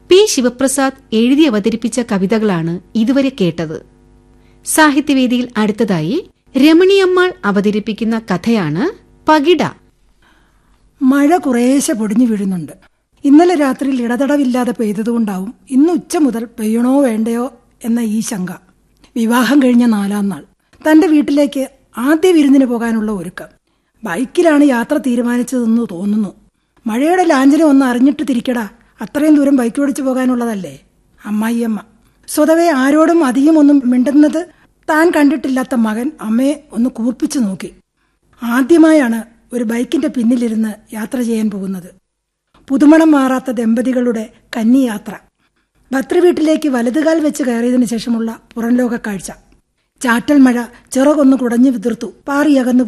P Sivaprasad എഴുതി അവതരിപ്പിച്ച കവിതകളാണ് ഇതുവരെ കേട്ടത് സാഹിത്യവേദിയിൽ അടുത്തതായി രമണിയമ്മാൾ അവതരിപ്പിക്കുന്ന കഥയാണ് പകിട മഴ കുറേശ്ശെ പൊടിഞ്ഞു വീഴുന്നുണ്ട് ഇന്നലെ രാത്രിയിൽ ഇടതടവില്ലാതെ പെയ്തതുകൊണ്ടാവും ഇന്ന് ഉച്ച മുതൽ പെയ്യണോ വേണ്ടയോ എന്ന ഈ ശങ്ക വിവാഹം കഴിഞ്ഞ നാലാം നാൾ തന്റെ വീട്ടിലേക്ക് ആദ്യ വിരുന്നിന് പോകാനുള്ള ഒരുക്കം ബൈക്കിലാണ് യാത്ര തീരുമാനിച്ചതെന്ന് തോന്നുന്നു മഴയുടെ ലാഞ്ചനം ഒന്ന് അറിഞ്ഞിട്ട് തിരിക്കടാ അത്രയും ദൂരം ബൈക്ക് ഓടിച്ചു പോകാനുള്ളതല്ലേ അമ്മായിയമ്മ സ്വതവേ ആരോടും അധികം ഒന്നും മിണ്ടുന്നത് താൻ കണ്ടിട്ടില്ലാത്ത മകൻ അമ്മയെ ഒന്ന് കൂർപ്പിച്ചു നോക്കി ആദ്യമായാണ് ഒരു ബൈക്കിന്റെ പിന്നിലിരുന്ന് യാത്ര ചെയ്യാൻ പോകുന്നത് പുതുമണം മാറാത്ത ദമ്പതികളുടെ കന്നിയാത്ര ഭർത്തൃവീട്ടിലേക്ക് വലതുകാൽ വെച്ച് കയറിയതിനു ശേഷമുള്ള പുറംലോക കാഴ്ച ചാറ്റൽ മഴ ചിറകൊന്ന് കുടഞ്ഞു വിതിർത്തു പാറിയകന്നു